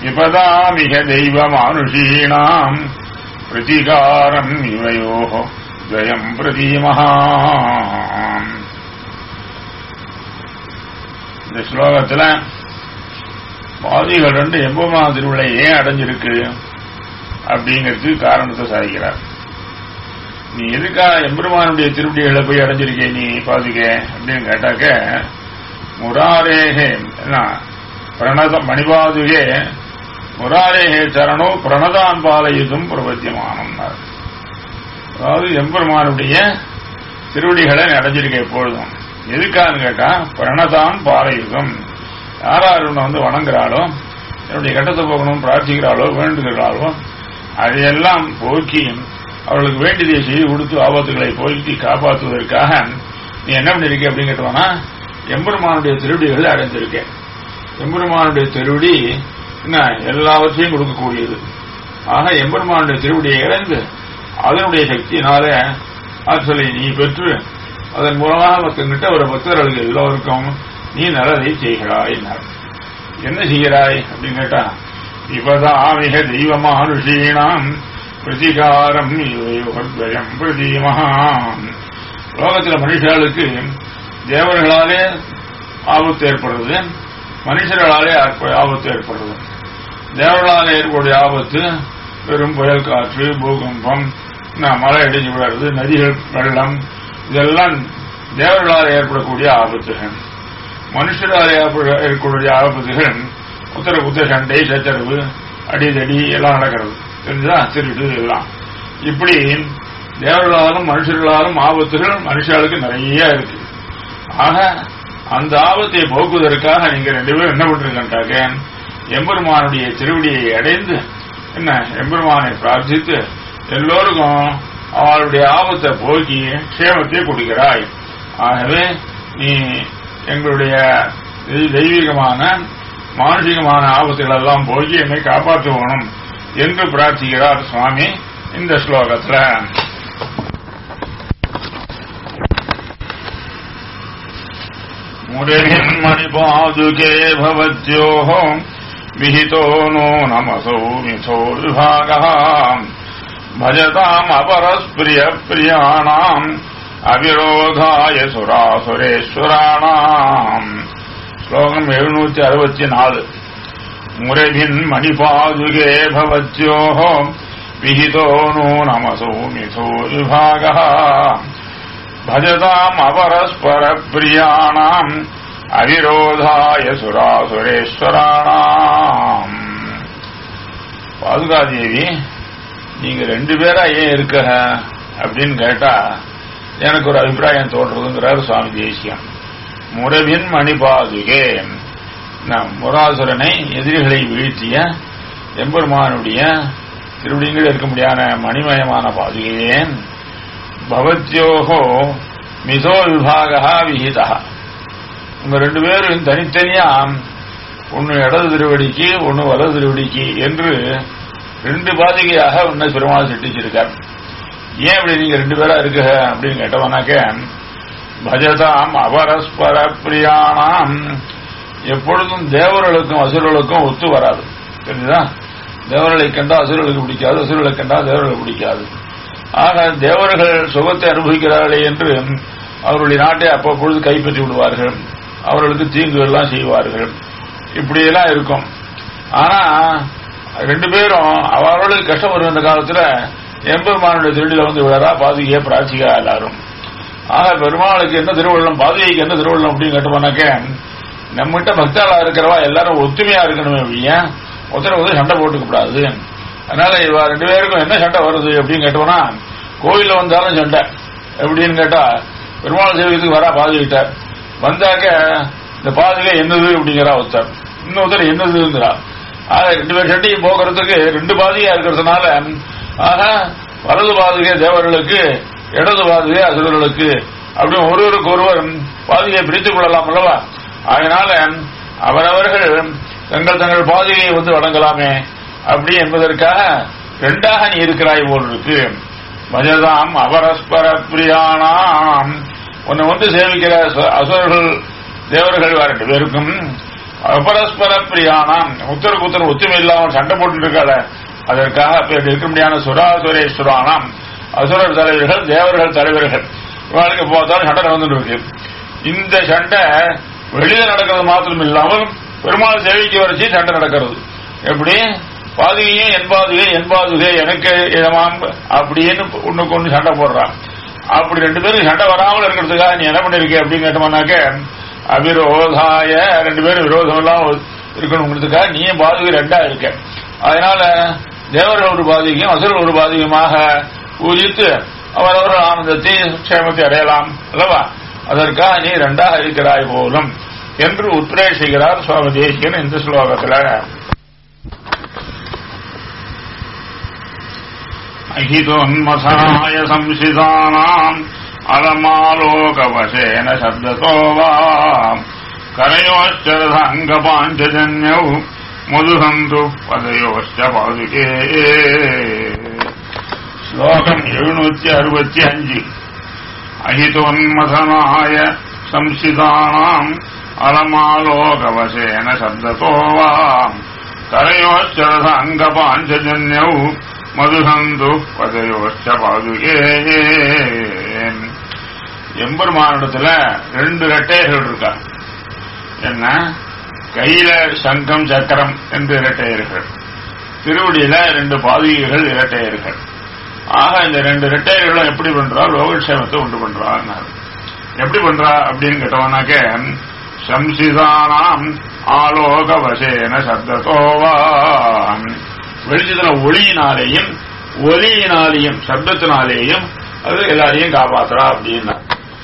விபதாமிக தெய்வ மானுஷீணாம் பிரதிகாரம் இவையோ ஜயம் பிரதீமஹா இந்த ஸ்லோகத்துல பாதிகள் ரெண்டு எம்பமா திருவிழை ஏன் அடைஞ்சிருக்கு அப்படிங்கிறதுக்கு காரணத்தை சாதிக்கிறார் நீ எதுக்கா எம்பெருமானுடைய திருவடிகளை போய் அடைஞ்சிருக்கே நீ பாதிக்க அப்படின்னு கேட்டாக்க முராரேகே என்ன பிரணத மணிபாதுகே முராரேகே சரணோ பிரணதான் பாலயுதும் பிரபத்தியமானம்னார் அதாவது எம்பெருமானுடைய திருவடிகளை நீ அடைஞ்சிருக்க எப்பொழுதும் எதுக்கான்னு கேட்டா பிரணதான் பாலயுகம் யாரார் உன்னை வந்து வணங்குறாளோ என்னுடைய கட்டத்தை போகணும் பிரார்த்திக்கிறாளோ வேண்டுகிறாளோ அதையெல்லாம் போக்கி அவர்களுக்கு வேண்டியதை செய்து கொடுத்து ஆபத்துகளை போக்கி காப்பாற்றுவதற்காக நீ என்ன பண்ணிருக்க அப்படின்னு கேட்டோம்னா எம்பெருமானுடைய திருவடிகளை அடைந்திருக்கேன் எம்பெருமானுடைய திருவடி என்ன எல்லாவற்றையும் கொடுக்கக்கூடியது ஆக எம்பெருமானுடைய திருவடியை இழந்து அதனுடைய சக்தியினால ஆற்றலை நீ பெற்று அதன் மூலமாக மற்றங்கிட்ட ஒரு பக்தர்களுக்கு எல்லோருக்கும் நீ நல்லதை செய்கிறாய் என்ன செய்கிறாய் அப்படின்னு கேட்டா விபதாமிக தெய்வமானுஷீணாம் பிரதிகாரம் இவையோர்தயம் பிரதீமகாம் லோகத்தில் மனுஷர்களுக்கு தேவர்களாலே ஆபத்து ஏற்படுறது மனுஷர்களாலே ஆபத்து ஏற்படுறது தேவர்களாலே ஏற்படைய ஆபத்து பெரும் புயல் காற்று பூகம்பம் மழை அடிஞ்சு விடுறது நதிகள் வெள்ளம் இதெல்லாம் தேவர்களால் ஏற்படக்கூடிய ஆபத்துகள் மனுஷரால் ஏற்படக்கூடிய ஆபத்துகள் உத்தர புத்த சண்டை சச்சரவு அடிதடி எல்லாம் நடக்கிறது தெரிஞ்சா திருட்டு எல்லாம் இப்படி தேவர்களாலும் மனுஷர்களாலும் ஆபத்துகள் மனுஷர்களுக்கு நிறைய இருக்கு ஆக அந்த ஆபத்தை போக்குவதற்காக நீங்க ரெண்டு பேரும் என்ன பண்றீங்கன்றாக்க எம்பெருமானுடைய திருவடியை அடைந்து என்ன எம்பெருமானை பிரார்த்தித்து எல்லோருக்கும் அவளுடைய ஆபத்தை போக்கி க்ஷேமத்தை கொடுக்கிறாய் ஆகவே நீ எங்களுடைய தெய்வீகமான மானசீகமான ஆபத்துகள் எல்லாம் போய் என்னை காப்பாற்றுவணும் என்று பிரார்த்திக்கிறார் சுவாமி இந்த ஸ்லோகத்துல முரளின் மணிபாதுகே பவத்யோः விஹிதோ நோ நமசோ மிசோ விபாகः भजताम् अपरस्प्रियप्रियाणाम् அவிரோதாய சுராசுரேஸ்வராணாம் ஸ்லோகம் எழுநூத்தி அறுபத்தி நாலு முரபின் மணிபாதுகே பவத்யோஹோ விஹிதோ நோ நமசோ மிசோ விபாக பஜதாம் அபரஸ்பர பிரியாணாம் அவிரோதாய சுராசுரேஸ்வராணாம் பாதுகாதேவி நீங்க ரெண்டு பேரா ஏன் இருக்க அப்படின்னு கேட்டா எனக்கு ஒரு அபிப்பிராயம் தோன்றதுங்கிறார் சுவாமி தேசியம் முரவின் மணிபாதுகே முராசுரனை எதிரிகளை வீழ்த்திய எம்பெருமானுடைய திருவிடிங்கள் இருக்க முடியாத மணிமயமான பாதுகையே பவத்யோகோ மிசோ விபாகா விஹிதா உங்க ரெண்டு பேரும் தனித்தனியா ஒன்னு இடது திருவடிக்கு ஒன்னு வலது திருவடிக்கு என்று ரெண்டு பாதிகையாக உன்னை பெருமாள் சிட்டிச்சிருக்கார் ஏன் இப்படி நீங்க ரெண்டு பேரா இருக்க அப்படின்னு கேட்டவனாக்க பஜதாம் அபரஸ்பர பிரியாணாம் எப்பொழுதும் தேவர்களுக்கும் அசுரர்களுக்கும் ஒத்து வராது தெரியுதா தேவர்களை கண்டா அசுரர்களுக்கு பிடிக்காது அசுரர்களை கண்டா தேவர்களுக்கு பிடிக்காது ஆக தேவர்கள் சுகத்தை அனுபவிக்கிறார்களே என்று அவருடைய நாட்டை அவ்வப்பொழுது கைப்பற்றி விடுவார்கள் அவர்களுக்கு தீங்கு எல்லாம் செய்வார்கள் இப்படியெல்லாம் இருக்கும் ஆனா ரெண்டு பேரும் அவர்களுக்கு கஷ்டம் வரும் இந்த காலத்துல எம்பெருமானுடைய திருடியில வந்து விழறா பாதுகையை பிரார்த்திக்கா எல்லாரும் ஆக பெருமாளுக்கு என்ன திருவள்ளம் பாதுகைக்கு என்ன திருவள்ளம் அப்படின்னு கேட்டோம்னாக்க நம்மகிட்ட பக்தாளா இருக்கிறவா எல்லாரும் ஒத்துமையா இருக்கணுமே அப்படியா ஒருத்தர் வந்து சண்டை போட்டுக்க கூடாது அதனால இவ ரெண்டு பேருக்கும் என்ன சண்டை வருது அப்படின்னு கேட்டோம்னா கோயில்ல வந்தாலும் சண்டை எப்படின்னு கேட்டா பெருமாள் சேவைக்கு வரா பாதுகிட்ட வந்தாக்க இந்த பாதுகை என்னது அப்படிங்கிறா ஒருத்தர் இன்னொருத்தர் என்னதுங்கிறா ஆக ரெண்டு பேர் சண்டையும் போக்குறதுக்கு ரெண்டு பாதிகா இருக்கிறதுனால ஆக வலது பாதுகை தேவர்களுக்கு இடது பாதுகை அசுரர்களுக்கு அப்படின்னு ஒருவருக்கு ஒருவர் பாதுகையை பிரித்துக் கொள்ளலாம் அல்லவா அதனால அவரவர்கள் தங்கள் தங்கள் பாதுகையை வந்து வழங்கலாமே அப்படி என்பதற்காக ரெண்டாக நீ இருக்கிறாய் போல் இருக்கு மஜதாம் அபரஸ்பர பிரியானாம் உன்னை வந்து சேவிக்கிற அசுரர்கள் தேவர்கள் ரெண்டு பேருக்கும் அபரஸ்பர பிரியானாம் உத்தருக்கு உத்தர ஒத்துமை இல்லாமல் சண்டை போட்டு இருக்காள அதற்காக அப்ப இருக்க முடியாத சுராசுரேஸ்வரானாம் அசுரர் தலைவர்கள் தேவர்கள் தலைவர்கள் இவர்களுக்கு போதாலும் சண்டை நடந்துட்டு இருக்கு இந்த சண்டை வெளியில நடக்கிறது மாத்திரம் இல்லாமல் பெருமாள் சேவைக்கு வரைச்சி சண்டை நடக்கிறது எப்படி பாதுகையும் என் பாதுகை என் பாதுகை எனக்கு இதமான் அப்படின்னு ஒண்ணுக்கு ஒண்ணு சண்டை போடுறான் அப்படி ரெண்டு பேரும் சண்டை வராமல் இருக்கிறதுக்காக நீ என்ன பண்ணிருக்க அப்படின்னு கேட்டோம்னாக்க அவிரோதாய ரெண்டு பேரும் விரோதம் எல்லாம் இருக்கணுங்கிறதுக்காக நீயும் பாதுகை ரெண்டா இருக்க அதனால தேவர்கள் ஒரு பாதிக்கும் அசுரர்கள் ஒரு பாதிகமாக பூஜித்து அவரவர் ஆனந்தத்தை க்ஷேமத்தை அடையலாம் அல்லவா அதற்காக நீ ரெண்டாக இருக்கிறாய் போலும் என்று உத்ரேசிக்கிறார் சுவாமி தேசியன் இந்த ஸ்லோகத்துல अहितोन्मथनाय संशितानाम् अलमालोकवशेन शब्दतो वा करयोश्चरसाङ्गपाञ्चजन्यौ मधुसन्तु पदयोश्च पादुके श्लोकम् எழுநூத்தி அறுபத்தி அஞ்சு अहितोन्मथनाय संशितानाम् अलमालोकवशेन शब्दतो वा करयोश्चरसाङ्गपाञ्चजन्यौ மதுசந்து பதையோச்ச பாதுகே எம்பெருமானிடத்துல ரெண்டு இரட்டையர்கள் இருக்கா என்ன கையில சங்கம் சக்கரம் என்று இரட்டையர்கள் திருவடியில ரெண்டு பாதுகைகள் இரட்டையர்கள் ஆக இந்த ரெண்டு இரட்டையர்களும் எப்படி பண்றா லோகக்ஷேமத்தை உண்டு பண்றான் எப்படி பண்றா அப்படின்னு கேட்டவனாக்க சம்சிதானாம் ஆலோக வசேன சப்தத்தோவான் வெளிச்சத்துல ஒளியினாலேயும் ஒலியினாலேயும் சப்தத்தினாலேயும் அது எல்லாரையும் காப்பாத்துறா அப்படின்னா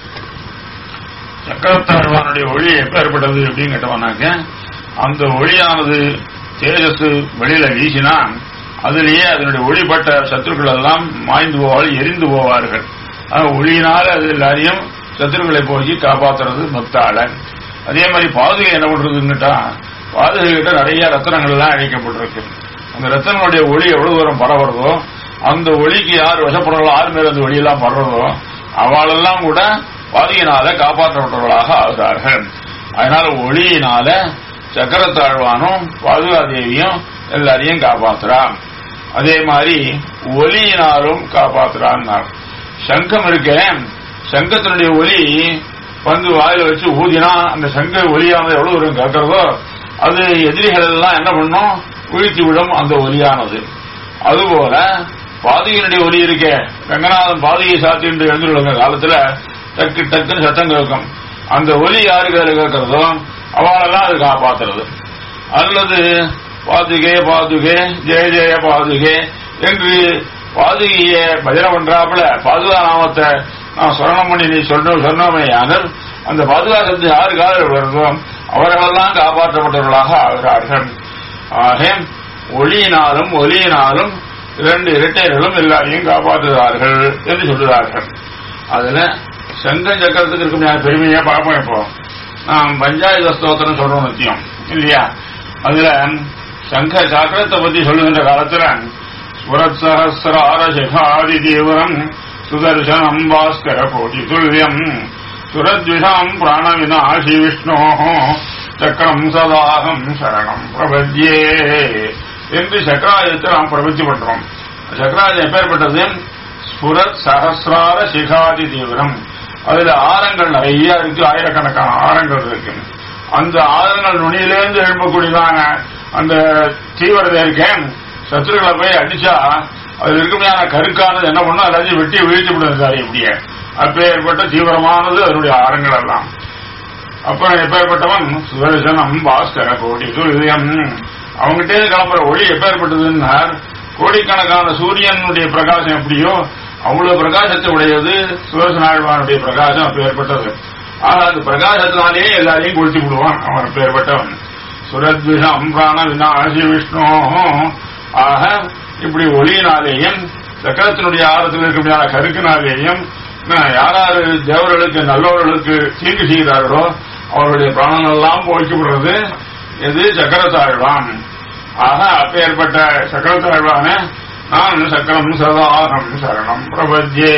சக்கரத்தாழ்வானுடைய ஒளி எப்ப ஏற்பட்டது அப்படின்னு கேட்டவனாக்க அந்த ஒளியானது தேஜஸ் வெளியில வீசினா அதிலேயே அதனுடைய ஒளிப்பட்ட சத்துருக்கள் எல்லாம் மாய்ந்து போவார்கள் எரிந்து போவார்கள் ஒளியினால அது எல்லாரையும் சத்துருக்களை போக்கி காப்பாத்துறது பக்தால அதே மாதிரி பாதுகை என்ன பண்றதுன்னுட்டா பாதுகை கிட்ட நிறைய ரத்தனங்கள் எல்லாம் அழைக்கப்பட்டிருக்கு அந்த ரத்தனுடைய ஒளி எவ்வளவு தூரம் பரவுறதோ அந்த ஒளிக்கு யார் வசப்படுறதோ யார் மேல அந்த ஒளியெல்லாம் படுறதோ அவளெல்லாம் கூட பாதியினால காப்பாற்றப்பட்டவர்களாக ஆகிறார்கள் அதனால ஒளியினால சக்கரத்தாழ்வானும் பாதுகாதேவியும் எல்லாரையும் காப்பாத்துறான் அதே மாதிரி ஒலியினாலும் காப்பாத்துறான் சங்கம் இருக்க சங்கத்தினுடைய ஒலி வந்து வாயில வச்சு ஊதினா அந்த சங்க ஒலியானது எவ்வளவு தூரம் கேட்கறதோ அது எதிரிகள் எல்லாம் என்ன பண்ணும் வீழ்த்தி விடும் அந்த ஒலியானது அதுபோல பாதியினுடைய ஒலி இருக்கே ரங்கநாதன் பாதியை சாத்திட்டு எழுந்துள்ள காலத்துல டக்கு டக்குன்னு சத்தம் கேட்கும் அந்த ஒலி யாருக்கு அதில் கேட்கறதோ அவளெல்லாம் அது காப்பாத்துறது அல்லது பாதுகே பாதுகே ஜெய ஜெய பாதுகே என்று பாதுகைய பஜனை பண்றாப்புல பாதுகா நாமத்தை நான் சொரணம் பண்ணி நீ சொன்ன சொன்னோமே ஆனால் அந்த பாதுகா சத்து யாரு காதல் வருதோ அவர்களெல்லாம் காப்பாற்றப்பட்டவர்களாக ஆகிறார்கள் ஆக ஒளியினாலும் ஒலியினாலும் இரண்டு இரட்டையர்களும் எல்லாரையும் காப்பாற்றுகிறார்கள் என்று சொல்லுகிறார்கள் அதுல சங்க சக்கரத்துக்கு இருக்கும் பெருமையா பார்ப்போம் இப்போ நாம் பஞ்சாயத்து ஸ்தோத்திரம் சொல்றோம் நித்தியம் இல்லையா அதுல சங்க சக்கரத்தை பத்தி சொல்லுகின்ற காலத்துல ஸ்வரத் சகசிரார சிகாதி தீவிரம் சுதர்சனம் பாஸ்கர கோட்டி துல்லியம் சுரத்விஷாம் பிராணவினாசி விஷ்ணோ சக்கரம் சதாகம் சரணம் பிரபத்யே என்று சக்கராயுதத்தை நாம் பிரபத்தி பண்றோம் சக்கராயுதம் எப்பேற்பட்டது ஸ்புரத் சகசிரார சிகாதி தீவிரம் அதுல ஆரங்கள் நிறைய இருக்கு ஆயிரக்கணக்கான ஆரங்கள் இருக்கு அந்த ஆரங்கள் நுனியிலேருந்து எழும்பக்கூடியதான அந்த தீவிரதை இருக்கேன் சத்துருக்களை போய் அடிச்சா அதுல இருக்கக்கூடிய கருக்கானது என்ன பண்ணும் எல்லாத்தையும் வெட்டி வீழ்ச்சி விடுது சார் இப்படியே அப்பேற்பட்ட தீவிரமானது அதனுடைய ஆரங்கள் எல்லாம் அப்புறம் எப்பேற்பட்டவன் சுதர்சனம் பாஸ்கர கோடி சூரியம் அவங்ககிட்டே கிளம்புற ஒளி எப்பேற்பட்டதுன்னா கோடிக்கணக்கான சூரியனுடைய பிரகாசம் எப்படியோ அவ்வளவு பிரகாசத்தை உடையது சுதர்சனாழ்வானுடைய பிரகாசம் அப்பேற்பட்டது ஆனா அந்த பிரகாசத்தினாலேயே எல்லாரையும் கொளுத்தி விடுவான் அவன் அப்பேற்பட்டவன் சுரத்விஷம் பிராண விநாசி விஷ்ணு ஆக இப்படி ஒளியினாலேயும் சக்கரத்தினுடைய ஆரத்தில் இருக்கக்கூடிய கருக்கினாலேயும் யாராரு தேவர்களுக்கு நல்லவர்களுக்கு தீங்கு செய்கிறார்களோ அவருடைய பிராணம் எல்லாம் போய்க்கப்படுறது எது சக்கரத்தாழ்வான் ஆக அப்பேற்பட்ட சக்கரத்தாழ்வான நான் சக்கரம் சதாகம் சரணம் பிரபத்தியே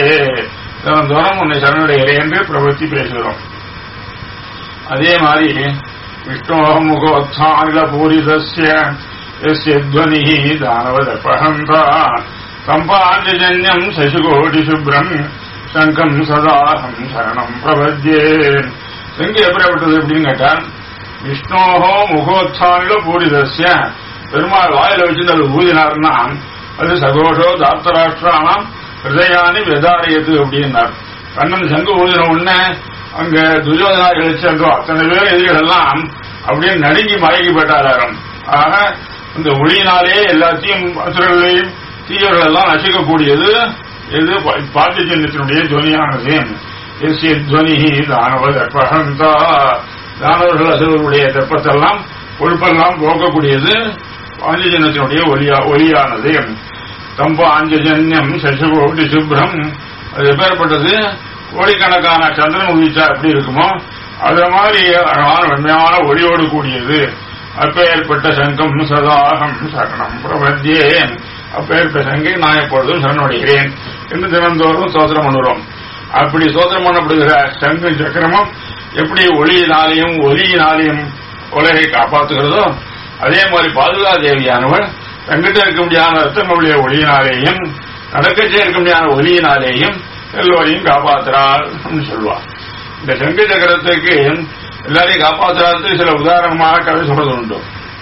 தினந்தோறும் உன்னை சரணடைகிறேன் என்று பிரபத்தி பேசுகிறோம் அதே மாதிரி विष्णोः मुखोत्थानिलपूरितस्य यस्य ध्वनिः दानवदर्पहन्ता सम्पाद्यजन्यम् शशिकोटिशुभ्रम् சங்கம் சதாஹம் சரணம் பிரபத்யே சங்கம் எப்படிப்பட்டது அப்படின்னு கேட்டால் விஷ்ணோஹோ முகோத்சானில பூரிதஸ்ய பெருமாள் வாயில வச்சுட்டு அது ஊதினார்னா அது சகோஷோ தாத்தராஷ்டிரானாம் ஹிருதயானி வெதாரியது அப்படின்னார் கண்ணன் சங்கு ஊதின உடனே அங்க துரியோதனார் எழுச்சி அங்க அத்தனை பேர் எதிரிகள் எல்லாம் அப்படியே நடுங்கி மயங்கி போட்டாராம் ஆக இந்த ஒளியினாலே எல்லாத்தையும் அசுரர்களையும் தீயவர்கள் எல்லாம் நசிக்கக்கூடியது இது பாட்டிஜன்யத்தினுடைய துவனியானது எஸ்ய துவனி தானவ தர்ப்பகந்தா தானவர்கள் அசுரர்களுடைய தர்ப்பத்தெல்லாம் கொழுப்பெல்லாம் போக்கக்கூடியது பாஞ்சஜன்யத்தினுடைய ஒலியா ஒலியானது தம்ப ஆஞ்சஜன்யம் சசிகோடி சுப்ரம் அது எப்பேற்பட்டது கோடிக்கணக்கான சந்திரன் உதிச்சா எப்படி இருக்குமோ அது மாதிரி அழகான வெண்மையான ஒளியோடு கூடியது அப்பேற்பட்ட சங்கம் சதாகம் சரணம் பிரபத்தியேன் அப்பேற்பட்ட சங்கை நான் எப்பொழுதும் சரணடைகிறேன் என்று தினந்தோறும் சோதனம் பண்ணுறோம் அப்படி சோதனம் பண்ணப்படுகிற சங்கு சக்கரமும் எப்படி ஒளியினாலையும் ஒலியினாலையும் உலகை காப்பாற்றுகிறதோ அதே மாதிரி பாதுகா தேவியானவள் தங்கிட்ட இருக்க முடியாத ரத்தங்களுடைய ஒளியினாலேயும் நடக்கச்சே இருக்க முடியாத ஒலியினாலேயும் எல்லோரையும் காப்பாற்றுறாள் சொல்லுவாள் இந்த சங்கு சக்கரத்துக்கு எல்லாரையும் காப்பாற்றுறதுக்கு சில உதாரணமாக கதை சொல்றது உண்டு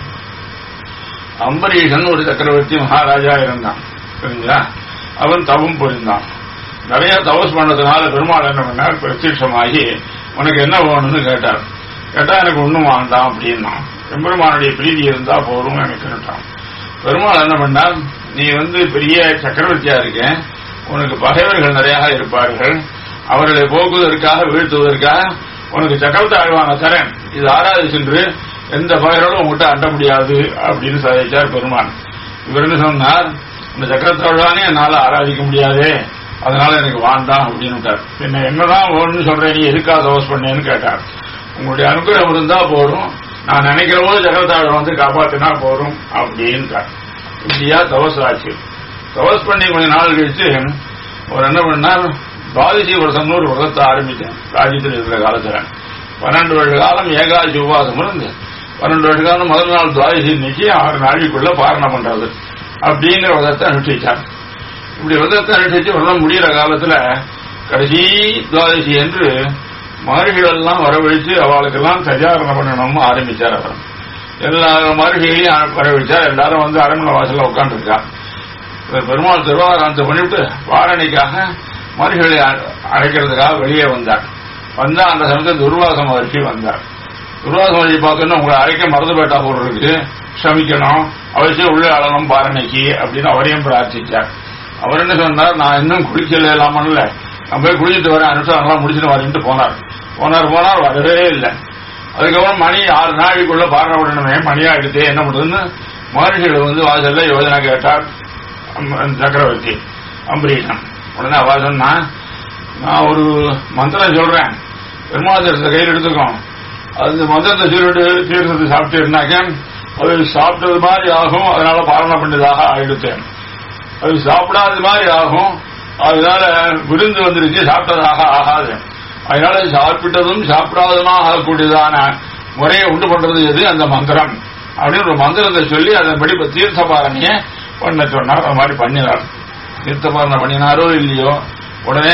அம்பரீஷன் ஒரு சக்கரவர்த்தி மகாராஜா இருந்தான் சரிங்களா அவன் தவம் புரிந்தான் நிறைய தவஸ் பண்ணதுனால பெருமாள் என்ன பண்ணார் பிரத்யட்சமாகி உனக்கு என்ன வேணும்னு கேட்டார் கேட்டா எனக்கு ஒண்ணும் வேண்டாம் அப்படின்னா எம்பெருமானுடைய பிரீதி இருந்தா போதும் எனக்கு கேட்டான் பெருமாள் என்ன பண்ணார் நீ வந்து பெரிய சக்கரவர்த்தியா இருக்க உனக்கு பகைவர்கள் நிறைய இருப்பார்கள் அவர்களை போக்குவதற்காக வீழ்த்துவதற்காக உனக்கு சக்கரத்தை ஆழ்வான தரேன் இது ஆறாவது சென்று எந்த பகைவரோடும் உங்ககிட்ட அண்ட முடியாது அப்படின்னு சாதிச்சார் பெருமான் இவர் என்ன சொன்னார் இந்த சக்கரத்தாழ்வானே என்னால ஆராதிக்க முடியாதே அதனால எனக்கு வேண்டாம் அப்படின்னு என்ன என்னதான் வேணும்னு சொல்றேன் நீ எதுக்காக தவஸ் பண்ணேன்னு கேட்டார் உங்களுடைய அனுகிரகம் இருந்தா போதும் நான் நினைக்கிற போது சக்கரத்தாழ்வான் வந்து காப்பாத்தினா போதும் அப்படின்ட்டார் இப்படியா தவஸ் ஆச்சு தவஸ் பண்ணி கொஞ்ச நாள் கழிச்சு அவர் என்ன பண்ணார் துவாதசி விரதம்னு ஒரு விரதத்தை ஆரம்பித்தேன் ராஜ்யத்தில் இருக்கிற காலத்துல பன்னெண்டு வருட காலம் ஏகாதசி உபவாசம் இருந்து பன்னெண்டு வருட காலம் முதல் நாள் துவாதசி இன்னைக்கு ஆறு நாளைக்குள்ள பாரணம் பண்றது அப்படிங்கிற விரதத்தை அனுஷ்டிச்சார் இப்படி விரதத்தை அனுஷ்டிச்சு விரதம் முடிகிற காலத்துல கடைசி துவாதசி என்று மகர்ஷிகள் எல்லாம் வரவழைச்சு அவளுக்கெல்லாம் சஜாரணம் பண்ணணும்னு ஆரம்பிச்சார் அவர் எல்லா மகர்ஷிகளையும் வரவழைச்சார் எல்லாரும் வந்து அரண்மனை வாசல்ல உட்காந்துருக்கா பெருமாள் திருவாராந்தத்தை பண்ணிவிட்டு வாரணிக்காக மகர்ஷிகளை அழைக்கிறதுக்காக வெளியே வந்தார் வந்தா அந்த சமயத்தில் துர்வாச மகர்ஷி வந்தார் துர்வாச மகர்ஷி பார்த்தோன்னா உங்களை அழைக்க மறந்து போயிட்டா போல இருக்கு க்ஷமிக்கணும் அவசியம் உள்ள அழணும் பாரணைக்கு அப்படின்னு அவரையும் பிரார்த்திச்சார் அவர் என்ன சொன்னார் நான் இன்னும் குளிக்கல எல்லாம் பண்ணல நான் போய் குளிச்சுட்டு வரேன் அனுஷ்டானெல்லாம் முடிச்சுட்டு வரேன்ட்டு போனார் போனார் போனார் வரவே இல்லை அதுக்கப்புறம் மணி ஆறு நாளைக்குள்ள பாரண விடணுமே மணி ஆகிடுதே என்ன பண்றதுன்னு மகர்ஷிகள் வந்து வாசல்ல யோஜனை கேட்டார் சக்கரவர்த்தி அம்பரீஷன் உடனே அவ சொன்னா நான் ஒரு மந்திரம் சொல்றேன் பெருமாதரத்தை கையில் எடுத்துக்கோம் அந்த மந்திரத்தை சொல்லிட்டு தீர்த்தத்தை சாப்பிட்டேன்னாக்க அது சாப்பிட்டது மாதிரி ஆகும் அதனால பாரண பண்ணதாக ஆயிடுத்தேன் அது சாப்பிடாத மாதிரி ஆகும் அதனால விருந்து வந்துருச்சு சாப்பிட்டதாக ஆகாது அதனால சாப்பிட்டதும் சாப்பிடாததுமாக ஆகக்கூடியதான முறையை உண்டு பண்றது எது அந்த மந்திரம் அப்படின்னு ஒரு மந்திரத்தை சொல்லி அதன்படி தீர்த்த பாரணைய பண்ண சொன்னார் அது மாதிரி பண்ணினார் தீர்த்த பாரணை பண்ணினாரோ இல்லையோ உடனே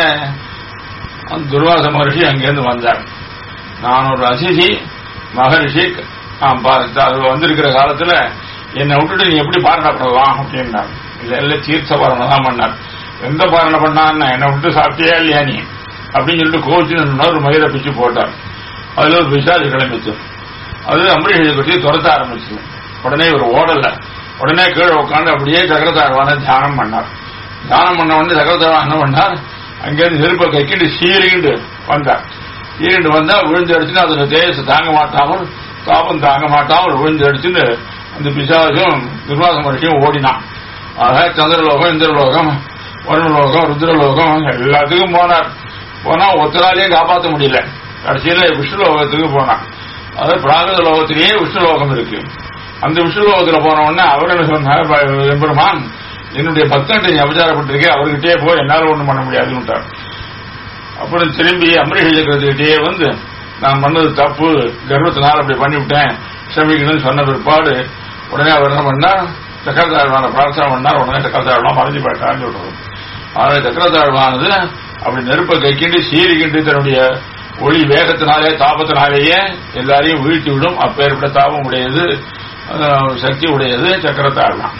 துர்வாச மகர்ஷி அங்கேருந்து வந்தார் நான் ஒரு அதிசி மகரிஷி வந்திருக்கிற காலத்துல என்னை விட்டுட்டு நீ எப்படி பாரணை பண்ணலாம் அப்படின்னார் இல்ல இல்ல தீர்த்த பாரணை தான் பண்ணார் எந்த பாரணை பண்ணான்னு என்னை விட்டு சாப்பிட்டியா இல்லையா நீ அப்படின்னு சொல்லிட்டு கோச்சு ஒரு மயிரை பிச்சு போட்டார் அதுல ஒரு பிசாசு கிளம்பிச்சு அது அம்பரீஷை பற்றி துரத்த ஆரம்பிச்சு உடனே இவர் ஓடல உடனே கீழே உட்காந்து அப்படியே சக்கரத்தாழ்வான தியானம் பண்ணார் தியானம் பண்ண உடனே சக்கரத்தாழ்வான் என்ன பண்ணார் அங்கேருந்து நெருப்பை கைக்கிட்டு சீரிண்டு வந்தார் சீரிண்டு வந்தா விழுந்து அடிச்சுன்னு அதோட தேச தாங்க மாட்டாமல் தாபம் தாங்க மாட்டாமல் விழுந்து அடிச்சுன்னு அந்த பிசாசும் துர்வாச மனுஷியும் ஓடினான் ஆக சந்திரலோகம் இந்திரலோகம் வருணலோகம் ருத்ரலோகம் எல்லாத்துக்கும் போனார் போனா ஒத்தராலையும் காப்பாற்ற முடியல கடைசியில விஷ்ணுலோகத்துக்கு போனான் அதாவது பிராகிருத லோகத்திலேயே விஷ்ணுலோகம் இருக்கு அந்த விஷ்ணுலோகத்துல போன உடனே அவர் என்ன சொன்னார் எம்பெருமான் என்னுடைய பக்தன்ட்ட நீ அபச்சாரப்பட்டிருக்கேன் அவர்கிட்டயே போய் என்னால ஒண்ணும் பண்ண முடியாதுன்னு அப்புறம் திரும்பி அமரீஷ சக்கரத்துக்கிட்டே வந்து நான் பண்ணது தப்பு கர்வத்தினால் அப்படி பண்ணிவிட்டேன் க்ஷமிக்கணும்னு சொன்ன பிற்பாடு உடனே அவர் என்ன பண்ணார் சக்கரத்தாழ்வான பிரார்த்தனை பண்ணார் உடனே சக்கரத்தாழ்வான் மறைஞ்சு போயிட்டான்னு சொல்றது ஆனால் சக்கரத்தாழ்வானது அப்படி நெருப்பை கைக்கிண்டு சீறிக்கிண்டு தன்னுடைய ஒளி வேகத்தினாலே தாபத்தினாலேயே எல்லாரையும் வீழ்த்தி விடும் அப்பேற்பட்ட தாபம் உடையது அஹ், சக்தி உடையது சக்கரத்தாழ்வான்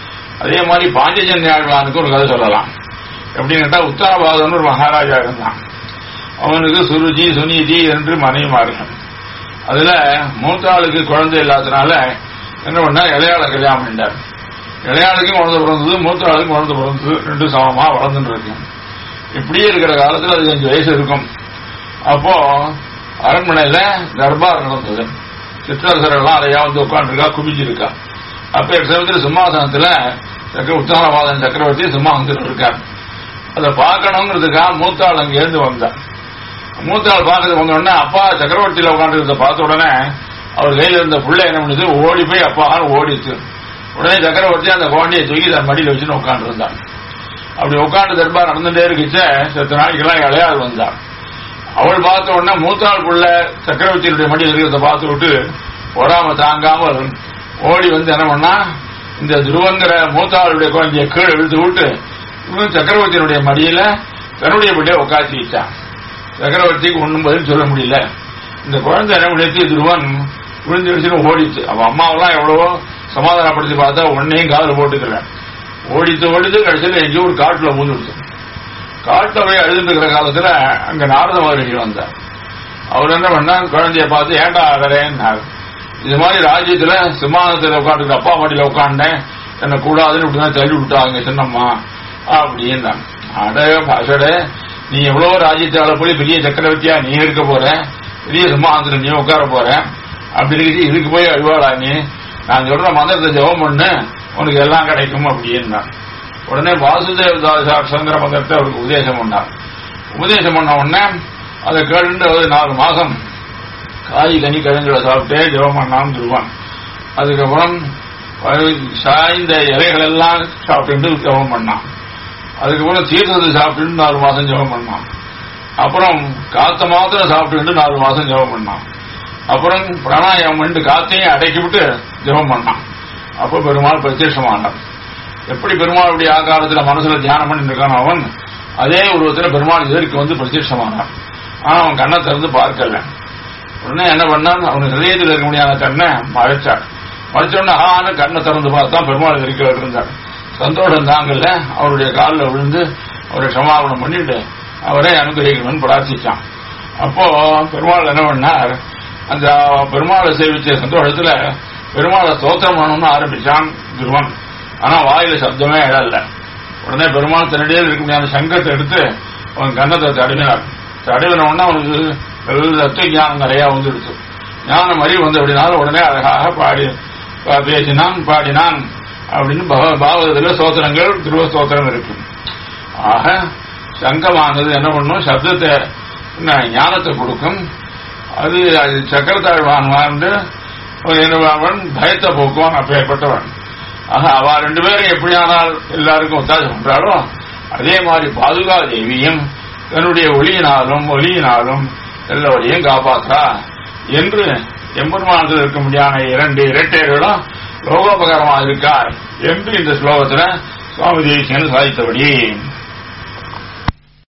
அதே மாதிரி பாஞ்சஜன்ய ஆழ்வானுக்கு ஒரு கதை சொல்லலாம் எப்படின்னு கேட்டா உத்தரபாதன் ஒரு மகாராஜா இருந்தான் அவனுக்கு சுருஜி சுனிஜி என்று மனைவிமார்கள் அதுல மூத்த ஆளுக்கு குழந்தை இல்லாதனால என்ன பண்ணா இளையாள கல்யாணம் பண்ணார் இளையாளுக்கும் குழந்தை பிறந்தது மூத்த ஆளுக்கும் குழந்தை பிறந்தது ரெண்டு சமமா வளர்ந்துட்டு இருக்கு இப்படியே இருக்கிற காலத்துல அது அஞ்சு வயசு இருக்கும் அப்போ அரண்மனையில தர்பார் நடந்தது சிற்றரசர்கள் எல்லாம் அதையா வந்து உட்காந்துருக்கா குவிஞ்சிருக்கா அப்ப சமயத்தில் சிம்மாசனத்துல சக்கர உத்தரவாதன் சக்கரவர்த்தி சிம்மாசனத்தில் இருக்கார் அதை பார்க்கணுங்கிறதுக்காக மூத்தாள் அங்க இருந்து வந்தார் மூத்தாள் பார்க்கறது வந்த உடனே அப்பா சக்கரவர்த்தியில உட்காந்துருந்த பார்த்த உடனே அவர் கையில இருந்த புள்ள என்ன பண்ணுது ஓடி போய் அப்பா ஓடிச்சு உடனே சக்கரவர்த்தி அந்த குழந்தையை தூக்கி தன் மடியில வச்சுன்னு உட்காந்து இருந்தார் அப்படி உட்காந்து தர்பார் நடந்துட்டே இருக்குச்சே செத்த நாளைக்கெல்லாம் இளையாள் வந்தார் அவள் பார்த்த உடனே மூத்தாள் புள்ள சக்கரவர்த்தியினுடைய மடியில் இருக்கிறத பார்த்து விட்டு பொறாம தாங்காமல் ஓடி வந்து என்ன பண்ணா இந்த துருவங்கிற மூத்தாளுடைய குழந்தைய கீழே இழுத்து விட்டு இவன் சக்கரவர்த்தியினுடைய மடியில தன்னுடைய பிள்ளைய உட்காந்து வச்சான் சக்கரவர்த்திக்கு ஒண்ணும் பதில் சொல்ல முடியல இந்த குழந்தை என்ன பண்ணிட்டு துருவன் விழுந்து விழுந்து ஓடிச்சு அவன் அம்மாவெல்லாம் எவ்வளவோ சமாதானப்படுத்தி பார்த்தா ஒன்னையும் காதுல போட்டுக்கல ஓடித்து ஓடித்து கடைசியில் எங்கேயோ ஒரு காட்டுல மூந்துடுச்சு காட்டுல போய் அழுதுட்டு இருக்கிற காலத்துல அங்க நாரத மகரிஷி வந்தார் அவர் என்ன பண்ணா குழந்தைய பார்த்து ஏண்டா ஆகிறேன்னாரு இது மாதிரி ராஜ்யத்துல சிம்மாசனத்துல உட்காந்துருக்க அப்பா மாட்டில உட்காண்டேன் என்ன கூடாதுன்னு இப்படிதான் தள்ளி விட்டாங்க சின்னம்மா அப்படின்னா அட பாசட நீ எவ்வளவு ராஜ்யத்தால போய் பெரிய சக்கரவர்த்தியா நீ இருக்க போற பெரிய சிம்மாசனத்துல நீ உட்கார போற அப்படி இருக்கு இதுக்கு போய் அழுவாடா நீ நான் சொல்ற மந்திரத்தை ஜெபம் பண்ணு உனக்கு எல்லாம் கிடைக்கும் அப்படின்னா உடனே வாசுதேவ தாசாட்சங்கிற மந்திரத்தை அவருக்கு உபதேசம் பண்ணார் உபதேசம் பண்ண உடனே அதை கேட்டு ஒரு நாலு மாசம் காய் கனி கிழங்குகளை சாப்பிட்டே ஜெபம் பண்ணான்னு சொல்லுவான் அதுக்கப்புறம் வரு- சாய்ந்த இலைகள் எல்லாம் சாப்பிட்டு ஜெபம் பண்ணான் அதுக்கப்புறம் தீர்த்தத்தை சாப்பிட்டு நாலு மாசம் ஜெபம் பண்ணான் அப்புறம் காத்த மாத்திரம் சாப்பிட்டு நாலு மாசம் ஜெபம் பண்ணான் அப்புறம் பிராணாயாமம் பண்ணிட்டு காத்தையும் அடக்கி விட்டு ஜெபம் பண்ணான் அப்ப பெருமாள் பிரத்யட்சமானான் எப்படி பெருமாள் அப்படி ஆகாரத்துல மனசுல தியானம் பண்ணிட்டு இருக்கான் அவன் அதே உருவத்துல பெருமாள் எதிர்க்கு வந்து பிரத்யட்சமானான் ஆனா அவன் கண்ணை திறந்து பார்க்கல உடனே என்ன பண்ணான் அவன் ஹிரதயத்தில் இருக்க முடியாத கண்ணை மறைச்சான் மறைச்ச உடனே ஆன கண்ணை திறந்து பார்த்தா பெருமாள் இருக்க இருந்தார் சந்தோஷம் தாங்கல்ல அவருடைய காலில் விழுந்து அவரை சமாபனம் பண்ணிட்டு அவரை அனுகிரகிக்கணும்னு பிரார்த்திச்சான் அப்போ பெருமாள் என்ன பண்ணார் அந்த பெருமாளை சேவிச்ச சந்தோஷத்துல பெருமாளை ஸ்தோத்திரம் பண்ணணும்னு ஆரம்பிச்சான் துருவன் ஆனா வாயில சப்தமே எழல உடனே பெருமாள் தன்னிடையே இருக்க முடியாத சங்கத்தை எடுத்து அவன் கன்னத்தை தடவினார் தடவின உடனே அவனுக்கு நல்ல தத்துவ ஞானம் நிறைய வந்துடுச்சு ஞானம் அறிவு வந்து அப்படினால உடனே அழகாக பாடி பா- பேசினான் பாடினான் அப்படின்னு பக- பாகவதத்துல சோத்திரங்கள் துருவ சோத்திரம் இருக்கு ஆக சங்கமானது என்ன பண்ணும் சப்தத்தை என்ன, ஞானத்தை கொடுக்கும் அது அது சக்கரத்தாழ்வான் வாழ்ந்து என்னவன் பயத்தை போக்குவான் அப்பேற்பட்டவன் ஆக அவ ரெண்டு பேரும் எப்படியானால் எல்லாருக்கும் ஒத்தாசம் பண்றாளோ அதே மாதிரி பாதுகா தேவியும் தன்னுடைய ஒளியினாலும் ஒளியினாலும் எல்லோரையும் காப்பாற்றா என்று எம்பெருமானத்தில் இருக்க முடியாத இரண்டு இரட்டையர்களும் லோகோபகாரமாக இருக்கார் என்று இந்த ஸ்லோகத்துல சுவாமி தேசியன் சாதித்தபடி